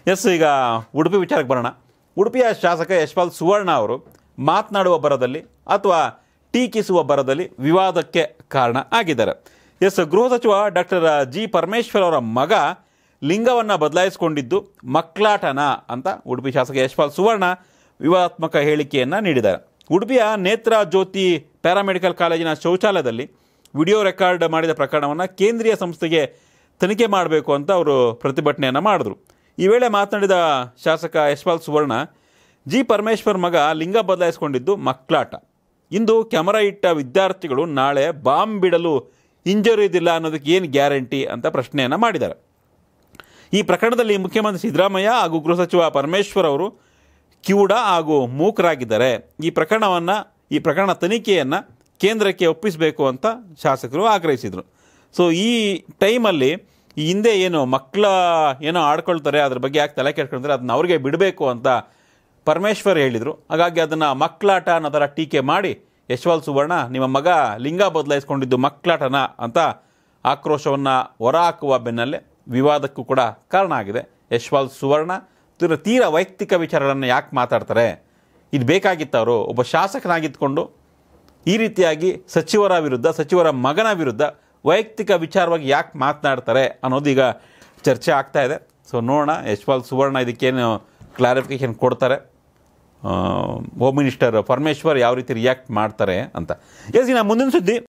S ಈಗ ಉಡುಪಿ ವಿಚಾರಕ್ಕೆ ಬರೋಣ ಉಡುಪಿಯ ಶಾಸಕ ಯಶ್ಪಾಲ್ ಸುವರ್ಣ ಅವರು ಮಾತನಾಡುವ ಬರದಲ್ಲಿ ಅಥವಾ ಟೀಕಿಸುವ ಬರದಲ್ಲಿ ವಿವಾದಕ್ಕೆ ಕಾರಣ ಆಗಿದ್ದಾರೆ ಎಸ್ ಗೃಹ ಸಚಿವ ಡಾಕ್ಟರ್ ಜಿ ಪರಮೇಶ್ವರ್ ಅವರ ಮಗ ಲಿಂಗವನ್ನು ಬದಲಾಯಿಸಿಕೊಂಡಿದ್ದು ಮಕ್ಕಳಾಟನ ಅಂತ ಉಡುಪಿ ಶಾಸಕ ಯಶ್ಪಾಲ್ ಸುವರ್ಣ ವಿವಾದಾತ್ಮಕ ಹೇಳಿಕೆಯನ್ನು ನೀಡಿದ್ದಾರೆ ಉಡುಪಿಯ ನೇತ್ರ ಜ್ಯೋತಿ ಪ್ಯಾರಾಮೆಡಿಕಲ್ ಕಾಲೇಜಿನ ಶೌಚಾಲಯದಲ್ಲಿ ವಿಡಿಯೋ ರೆಕಾರ್ಡ್ ಮಾಡಿದ ಪ್ರಕರಣವನ್ನು ಕೇಂದ್ರೀಯ ಸಂಸ್ಥೆಗೆ ತನಿಖೆ ಮಾಡಬೇಕು ಅಂತ ಅವರು ಪ್ರತಿಭಟನೆಯನ್ನು ಮಾಡಿದ್ರು ಈ ವೇಳೆ ಮಾತನಾಡಿದ ಶಾಸಕ ಯಶ್ಪಾಲ್ ಸುವರ್ಣ ಜಿ ಪರಮೇಶ್ವರ್ ಮಗ ಲಿಂಗ ಬದಲಾಯಿಸಿಕೊಂಡಿದ್ದು ಮಕ್ಕಳಾಟ ಇಂದು ಕ್ಯಾಮರಾ ಇಟ್ಟ ವಿದ್ಯಾರ್ಥಿಗಳು ನಾಳೆ ಬಾಂಬ್ ಬಿಡಲು ಹಿಂಜರಿಯುವುದಿಲ್ಲ ಅನ್ನೋದಕ್ಕೆ ಏನು ಗ್ಯಾರಂಟಿ ಅಂತ ಪ್ರಶ್ನೆಯನ್ನು ಮಾಡಿದ್ದಾರೆ ಈ ಪ್ರಕರಣದಲ್ಲಿ ಮುಖ್ಯಮಂತ್ರಿ ಸಿದ್ದರಾಮಯ್ಯ ಹಾಗೂ ಗೃಹ ಸಚಿವ ಪರಮೇಶ್ವರ್ ಅವರು ಕಿವುಡ ಹಾಗೂ ಮೂಕರಾಗಿದ್ದಾರೆ ಈ ಪ್ರಕರಣವನ್ನು ಈ ಪ್ರಕರಣ ತನಿಖೆಯನ್ನು ಕೇಂದ್ರಕ್ಕೆ ಒಪ್ಪಿಸಬೇಕು ಅಂತ ಶಾಸಕರು ಆಗ್ರಹಿಸಿದರು ಸೊ ಈ ಟೈಮಲ್ಲಿ ಈ ಹಿಂದೆ ಏನು ಮಕ್ಕಳ ಏನೋ ಆಡ್ಕೊಳ್ತಾರೆ ಅದ್ರ ಬಗ್ಗೆ ಯಾಕೆ ತಲೆ ಕೆಡ್ಕೊಳ್ತಾರೆ ಅದನ್ನ ಅವ್ರಿಗೆ ಬಿಡಬೇಕು ಅಂತ ಪರಮೇಶ್ವರ್ ಹೇಳಿದರು ಹಾಗಾಗಿ ಅದನ್ನು ಮಕ್ಕಳಾಟ ಅನ್ನೋ ಥರ ಟೀಕೆ ಮಾಡಿ ಯಶವಾಲ್ ಸುವರ್ಣ ನಿಮ್ಮ ಮಗ ಲಿಂಗ ಬದಲಾಯಿಸ್ಕೊಂಡಿದ್ದು ಮಕ್ಕಳಾಟನ ಅಂತ ಆಕ್ರೋಶವನ್ನು ಹೊರಹಾಕುವ ಬೆನ್ನಲ್ಲೇ ವಿವಾದಕ್ಕೂ ಕೂಡ ಕಾರಣ ಆಗಿದೆ ಯಶ್ವಾಲ್ ಸುವರ್ಣ ತೀರ ತೀರ ವೈಯಕ್ತಿಕ ವಿಚಾರಗಳನ್ನು ಯಾಕೆ ಮಾತಾಡ್ತಾರೆ ಇದು ಬೇಕಾಗಿತ್ತು ಅವರು ಒಬ್ಬ ಶಾಸಕನಾಗಿದ್ದುಕೊಂಡು ಈ ರೀತಿಯಾಗಿ ಸಚಿವರ ವಿರುದ್ಧ ಸಚಿವರ ಮಗನ ವಿರುದ್ಧ ವೈಯಕ್ತಿಕ ವಿಚಾರವಾಗಿ ಯಾಕೆ ಮಾತನಾಡ್ತಾರೆ ಅನ್ನೋದು ಈಗ ಚರ್ಚೆ ಆಗ್ತಾ ಇದೆ ಸೊ ನೋಡೋಣ ಯಶ್ಪಾಲ್ ಸುವರ್ಣ ಇದಕ್ಕೇನು ಕ್ಲಾರಿಫಿಕೇಶನ್ ಕೊಡ್ತಾರೆ ಹೋಮ್ ಮಿನಿಸ್ಟರ್ ಪರಮೇಶ್ವರ್ ಯಾವ ರೀತಿ ರಿಯಾಕ್ಟ್ ಮಾಡ್ತಾರೆ ಅಂತ ಎಸ್ ಇನ್ನು ಮುಂದಿನ ಸುದ್ದಿ